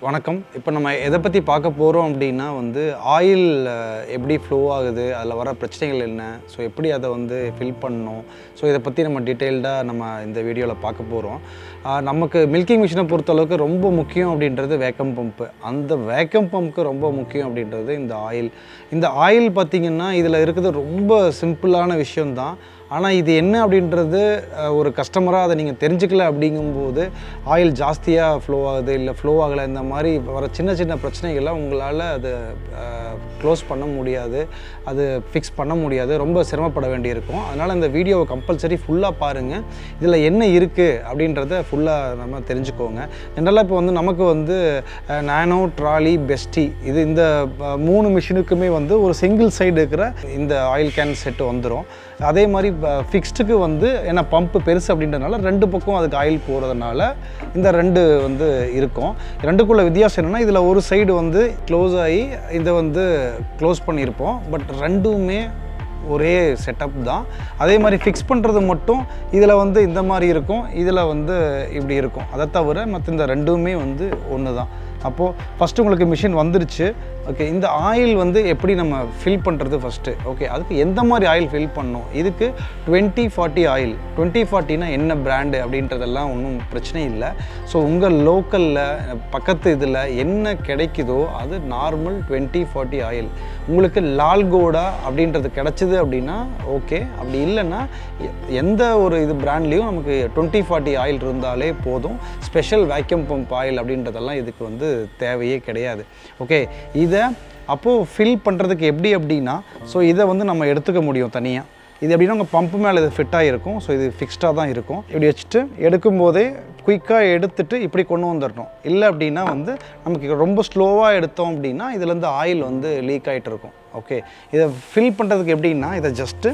வணக்கம் இப்போ நம்ம எதை பற்றி பார்க்க போகிறோம் அப்படின்னா வந்து ஆயில் எப்படி ஃப்ளோ ஆகுது அதில் வர பிரச்சனைகள் என்ன ஸோ எப்படி அதை வந்து ஃபில் பண்ணணும் ஸோ இதை பற்றி நம்ம டீட்டெயில்டாக நம்ம இந்த வீடியோவில் பார்க்க போகிறோம் நமக்கு மில்கிங் மிஷினை பொறுத்தளவுக்கு ரொம்ப முக்கியம் அப்படின்றது வேக்கம் பம்ப்பு அந்த வேக்கம் பம்ப்க்கு ரொம்ப முக்கியம் அப்படின்றது இந்த ஆயில் இந்த ஆயில் பார்த்திங்கன்னா இதில் இருக்கிறது ரொம்ப சிம்பிளான விஷயம்தான் ஆனால் இது என்ன அப்படின்றது அஹ், ஒரு கஸ்டமராக அதை நீங்கள் தெரிஞ்சுக்கல அப்படிங்கும்போது ஆயில் ஜாஸ்தியாக ஃப்ளோ ஆகுது இல்லை ஃப்ளோ ஆகலை இந்த மாதிரி வர சின்ன சின்ன பிரச்சனைகளை உங்களால் அதை க்ளோஸ் பண்ண முடியாது அது ஃபிக்ஸ் பண்ண முடியாது ரொம்ப சிரமப்பட வேண்டியிருக்கும் அதனால் இந்த வீடியோவை கம்பல்சரி ஃபுல்லாக பாருங்கள் இதில் என்ன இருக்குது அப்படின்றத ஃபுல்லாக நம்ம தெரிஞ்சுக்கோங்க ஜென்ரலாக இப்போ வந்து நமக்கு வந்து நானோ ட்ராலி பெஸ்டி இது இந்த அஹ், மூணு மிஷினுக்குமே வந்து ஒரு சிங்கிள் சைடு இருக்கிற இந்த ஆயில் கேன் செட்டு வந்துடும் அதே மாதிரி ஃபிக்ஸ்டுக்கு வந்து ஏன்னா பம்பு பெருசு அப்படின்றதுனால ரெண்டு பக்கம் அதுக்கு ஆயில் போகிறதுனால இந்த ரெண்டு வந்து இருக்கும் ரெண்டுக்குள்ள வித்தியாசம் என்னென்னா இதில் ஒரு சைடு வந்து க்ளோஸ் ஆகி இதை வந்து க்ளோஸ் பண்ணியிருப்போம் பட் ரெண்டுமே ஒரே செட்டப் தான் அதே மாதிரி ஃபிக்ஸ் பண்ணுறது மட்டும் இதில் வந்து இந்த மாதிரி இருக்கும் இதில் வந்து இப்படி இருக்கும் அதை தவிர மற்ற இந்த ரெண்டுமே வந்து ஒன்று தான் அப்போது ஃபஸ்ட்டு உங்களுக்கு மிஷின் வந்துருச்சு ஓகே இந்த ஆயில் வந்து எப்படி நம்ம ஃபில் பண்ணுறது ஃபஸ்ட்டு ஓகே அதுக்கு எந்த மாதிரி ஆயில் ஃபில் பண்ணணும் இதுக்கு டுவெண்ட்டி ஃபார்ட்டி ஆயில் டுவெண்ட்டி ஃபார்ட்டினா என்ன பிராண்டு அப்படின்றதெல்லாம் ஒன்றும் பிரச்சனை இல்லை ஸோ உங்கள் லோக்கலில் பக்கத்து இதில் என்ன கிடைக்குதோ அது நார்மல் டுவெண்ட்டி ஃபார்ட்டி ஆயில் உங்களுக்கு லால்கோடா அப்படின்றது கிடச்சிது அப்படின்னா ஓகே அப்படி இல்லைன்னா எ- எந்த ஒரு இது பிராண்ட்லேயும் நமக்கு டுவெண்ட்டி ஃபார்ட்டி ஆயில் இருந்தாலே போதும் ஸ்பெஷல் வேக்யூம் பம்ப் ஆயில் அப்படின்றதெல்லாம் இதுக்கு வந்து தேவையே கிடையாது ஓகே இதை அப்போது ஃபில் பண்ணுறதுக்கு எப்படி அப்படின்னா ஸோ இதை வந்து நம்ம எடுத்துக்க முடியும் தனியாக இது எப்படின்னா உங்கள் பம்பு மேலே இது ஃபிட்டாக இருக்கும் ஸோ இது ஃபிக்ஸ்டாக தான் இருக்கும் இப்படி வச்சுட்டு எடுக்கும்போதே குயிக்காக எடுத்துட்டு இப்படி கொண்டு வந்துடணும் இல்லை அப்படின்னா வந்து நமக்கு ரொம்ப ஸ்லோவாக எடுத்தோம் அப்படின்னா இதுலேருந்து ஆயில் வந்து லீக் ஆகிட்டு இருக்கும் ஓகே இதை ஃபில் பண்ணுறதுக்கு எப்படின்னா இதை ஜஸ்ட்டு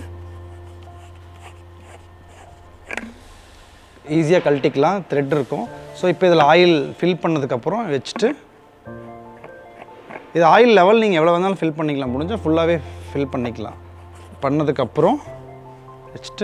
ஈஸியாக கழட்டிக்கலாம் த்ரெட் இருக்கும் ஸோ இப்போ இதில் ஆயில் ஃபில் பண்ணதுக்கப்புறம் வச்சுட்டு இது ஆயில் லெவல் நீங்கள் எவ்வளோ வேணாலும் ஃபில் பண்ணிக்கலாம் முடிஞ்சால் ஃபுல்லாகவே ஃபில் பண்ணிக்கலாம் பண்ணதுக்கப்புறம் வச்சுட்டு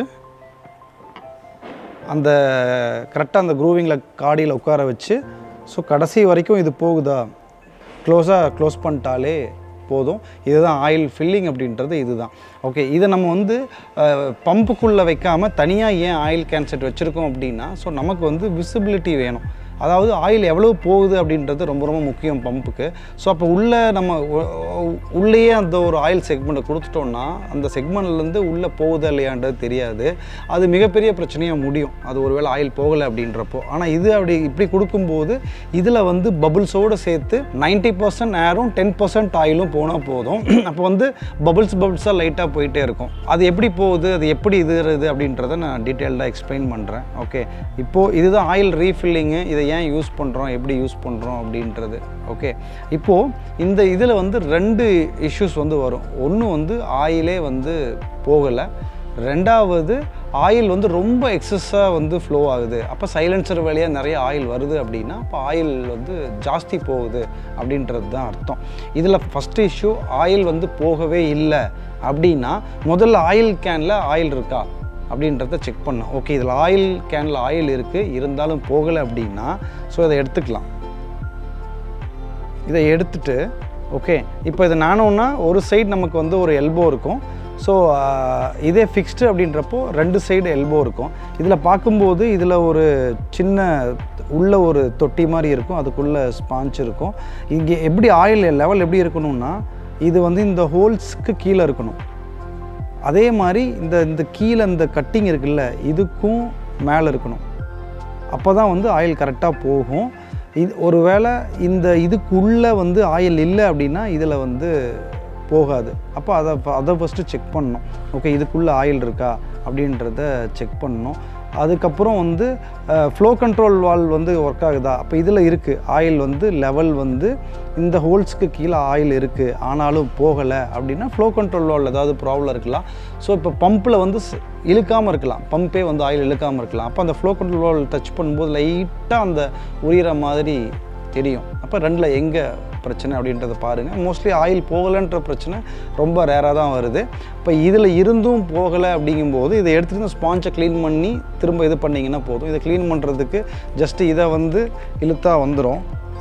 அந்த கரெக்டாக அந்த க்ரூவிங்கில் காடியில் உட்கார வச்சு ஸோ கடைசி வரைக்கும் இது போகுதா க்ளோஸாக க்ளோஸ் பண்ணிட்டாலே போதும் இதுதான் ஆயில் ஃபில்லிங் அப்படின்றது இதுதான் ஓகே இதை நம்ம வந்து பம்புக்குள்ளே வைக்காமல் தனியாக ஏன் ஆயில் கேன் செட் வச்சுருக்கோம் அப்படின்னா ஸோ நமக்கு வந்து விசிபிலிட்டி வேணும் அதாவது ஆயில் எவ்வளோ போகுது அப்படின்றது ரொம்ப ரொம்ப முக்கியம் பம்புக்கு ஸோ அப்போ உள்ளே நம்ம உ- உ- உள்ளேயே அந்த ஒரு ஆயில் செக்மெண்ட்டை கொடுத்துட்டோம்னா அந்த செக்மெண்ட்லேருந்து உள்ளே போகுதா இல்லையான்றது தெரியாது அது மிகப்பெரிய பிரச்சனையாக முடியும் அது ஒருவேளை ஆயில் போகலை அப்படின்றப்போ ஆனால் இது அப்படி இப்படி கொடுக்கும்போது இதில் வந்து பபுள்ஸோடு சேர்த்து 90% பர்சன்ட் ஏரும் டென் பர்சன்ட் ஆயிலும் போனால் போதும் அப்போ வந்து பபுள்ஸ் பபுள்ஸாக லைட்டாக போயிட்டே இருக்கும் அது எப்படி போகுது அது எப்படி இது இது அப்படின்றத நான் டீட்டெயில்டாக எக்ஸ்பிளைன் பண்ணுறேன் ஓகே இப்போது இதுதான் ஆயில் ரீஃபில்லிங்கு இதை ஏன் யூஸ் பண்ணுறோம் எப்படி யூஸ் பண்ணுறோம் அப்படின்றது ஓகே இப்போது இந்த இதில் வந்து ரெண்டு இஷ்யூஸ் வந்து வரும் ஒன்று வந்து ஆயிலே வந்து போகலை ரெண்டாவது ஆயில் வந்து ரொம்ப எக்ஸஸாக வந்து ஃப்ளோ ஆகுது அப்போ சைலன்சர் வழியாக நிறைய ஆயில் வருது அப்படின்னா அப்போ ஆயில் வந்து ஜாஸ்தி போகுது அப்படின்றது தான் அர்த்தம் இதில் ஃபஸ்ட்டு இஷ்யூ ஆயில் வந்து போகவே இல்லை அப்படின்னா முதல்ல ஆயில் கேனில் ஆயில் இருக்கா அப்படின்றத செக் பண்ணோம் ஓகே இதில் ஆயில் கேனில் ஆயில் இருக்குது இருந்தாலும் போகலை அப்படின்னா ஸோ இதை எடுத்துக்கலாம் இதை எடுத்துட்டு ஓகே இப்போ இது நானோன்னா ஒரு சைடு நமக்கு வந்து ஒரு எல்போ இருக்கும் ஸோ இதே ஃபிக்ஸ்டு அப்படின்றப்போ ரெண்டு சைடு எல்போ இருக்கும் இதில் பார்க்கும்போது இதில் ஒரு சின்ன உள்ள ஒரு தொட்டி மாதிரி இருக்கும் அதுக்குள்ளே ஸ்பாஞ்ச் இருக்கும் இங்கே எப்படி ஆயில் லெவல் எப்படி இருக்கணும்னா இது வந்து இந்த ஹோல்ஸ்க்கு கீழே இருக்கணும் அதே மாதிரி இந்த இந்த கீழே இந்த கட்டிங் இருக்குல்ல இதுக்கும் மேலே இருக்கணும் அப்போ தான் வந்து ஆயில் கரெக்டாக போகும் இது ஒருவேளை இந்த இதுக்குள்ளே வந்து ஆயில் இல்லை அப்படின்னா இதில் வந்து போகாது அப்போ அதை அதை ஃபஸ்ட்டு செக் பண்ணணும் ஓகே இதுக்குள்ளே ஆயில் இருக்கா அப்படின்றத செக் பண்ணணும் அதுக்கப்புறம் வந்து ஃப்ளோ கண்ட்ரோல் வால் வந்து ஒர்க் ஆகுதா அப்போ இதில் இருக்குது ஆயில் வந்து லெவல் வந்து இந்த ஹோல்ஸ்க்கு கீழே ஆயில் இருக்குது ஆனாலும் போகலை அப்படின்னா ஃப்ளோ கண்ட்ரோல் வால் ஏதாவது ப்ராப்ளம் இருக்கலாம் ஸோ இப்போ பம்பில் வந்து ஸ்- இழுக்காமல் இருக்கலாம் பம்பே வந்து ஆயில் இழுக்காமல் இருக்கலாம் அப்போ அந்த ஃப்ளோ கண்ட்ரோல் வால் டச் பண்ணும்போது லைட்டாக அந்த உரிகிற மாதிரி தெரியும் அப்போ ரெண்டில் எங்கே பிரச்சனை அப்படின்றத பாருங்கள் மோஸ்ட்லி ஆயில் போகலைன்ற பிரச்சனை ரொம்ப ரேராக தான் வருது இப்போ இதில் இருந்தும் போகலை அப்படிங்கும்போது இதை எடுத்துகிட்டு ஸ்பாஞ்சை க்ளீன் பண்ணி திரும்ப இது பண்ணிங்கன்னா போதும் இதை க்ளீன் பண்ணுறதுக்கு ஜஸ்ட்டு இதை வந்து இழுத்தா வந்துடும்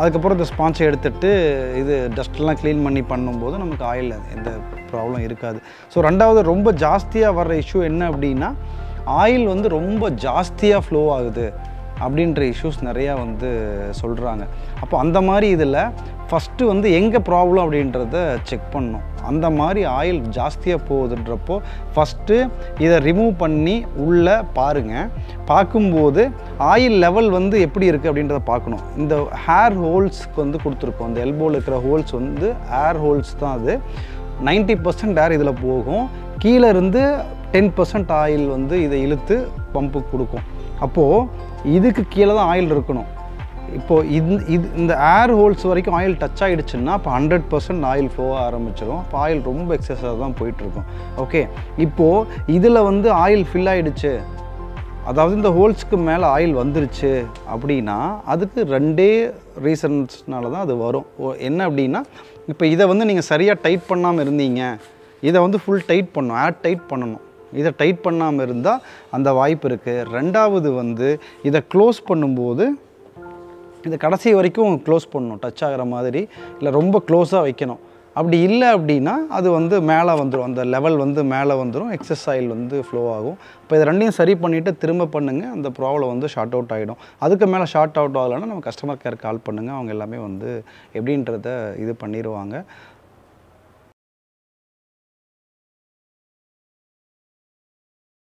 அதுக்கப்புறம் இந்த ஸ்பான்ச்சை எடுத்துட்டு இது டஸ்ட்லாம் க்ளீன் பண்ணி பண்ணும்போது நமக்கு ஆயில் எந்த ப்ராப்ளம் இருக்காது ஸோ ரெண்டாவது ரொம்ப ஜாஸ்தியாக வர்ற இஷ்யூ என்ன அப்படின்னா ஆயில் வந்து ரொம்ப ஜாஸ்தியாக ஃப்ளோ ஆகுது அப்படின்ற இஷ்யூஸ் நிறையா வந்து சொல்கிறாங்க அப்போ அந்த மாதிரி இதில் ஃபஸ்ட்டு வந்து எங்கே ப்ராப்ளம் அப்படின்றத செக் பண்ணணும் அந்த மாதிரி ஆயில் ஜாஸ்தியாக போகுதுன்றப்போ ஃபஸ்ட்டு இதை ரிமூவ் பண்ணி உள்ளே பாருங்கள் பார்க்கும்போது ஆயில் லெவல் வந்து எப்படி இருக்குது அப்படின்றத பார்க்கணும் இந்த ஹேர் ஹோல்ஸ்க்கு வந்து கொடுத்துருக்கோம் இந்த எல்போவில் இருக்கிற ஹோல்ஸ் வந்து ஏர் ஹோல்ஸ் தான் அது 90% பர்சன்ட் ஏர் இதில் போகும் கீழே இருந்து டென் பர்சன்ட் ஆயில் வந்து இதை இழுத்து பம்புக்கு கொடுக்கும் அப்போது இதுக்கு கீழே தான் ஆயில் இருக்கணும் இப்போது இது இது இந்த ஏர் ஹோல்ஸ் வரைக்கும் ஆயில் டச் ஆகிடுச்சுன்னா அப்போ ஹண்ட்ரட் பர்சன்ட் ஆயில் ஃப்ளோ ஆரம்பிச்சிடும் அப்போ ஆயில் ரொம்ப எக்ஸஸாக தான் போயிட்டுருக்கும் ஓகே இப்போது இதில் வந்து ஆயில் ஃபில் ஆகிடுச்சு அதாவது இந்த ஹோல்ஸ்க்கு மேலே ஆயில் வந்துருச்சு அப்படின்னா அதுக்கு ரெண்டே ரீசன்ஸ்னால தான் அது வரும் ஓ- என்ன அப்படின்னா இப்போ இதை வந்து நீங்கள் சரியாக டைட் பண்ணாமல் இருந்தீங்க இதை வந்து ஃபுல் டைட் பண்ணணும் ஏர் டைட் பண்ணணும் இதை டைட் பண்ணாமல் இருந்தால் அந்த வாய்ப்பு இருக்குது ரெண்டாவது வந்து இதை க்ளோஸ் பண்ணும்போது இதை கடைசி வரைக்கும் க்ளோஸ் பண்ணணும் டச் ஆகிற மாதிரி இல்லை ரொம்ப க்ளோஸாக வைக்கணும் அப்படி இல்லை அப்படின்னா அது வந்து மேலே வந்துடும் அந்த லெவல் வந்து மேலே வந்துடும் எக்ஸஸ் ஆயில் வந்து ஃப்ளோ ஆகும் இப்போ இதை ரெண்டையும் சரி பண்ணிவிட்டு திரும்ப பண்ணுங்கள் அந்த ப்ராப்ளம் வந்து ஷார்ட் அவுட் ஆகிடும் அதுக்கு மேலே ஷார்ட் அவுட் ஆகலைன்னா நம்ம கஸ்டமர் கேர் கால் பண்ணுங்கள் அவங்க எல்லாமே வந்து எப்படின்றத இது பண்ணிடுவாங்க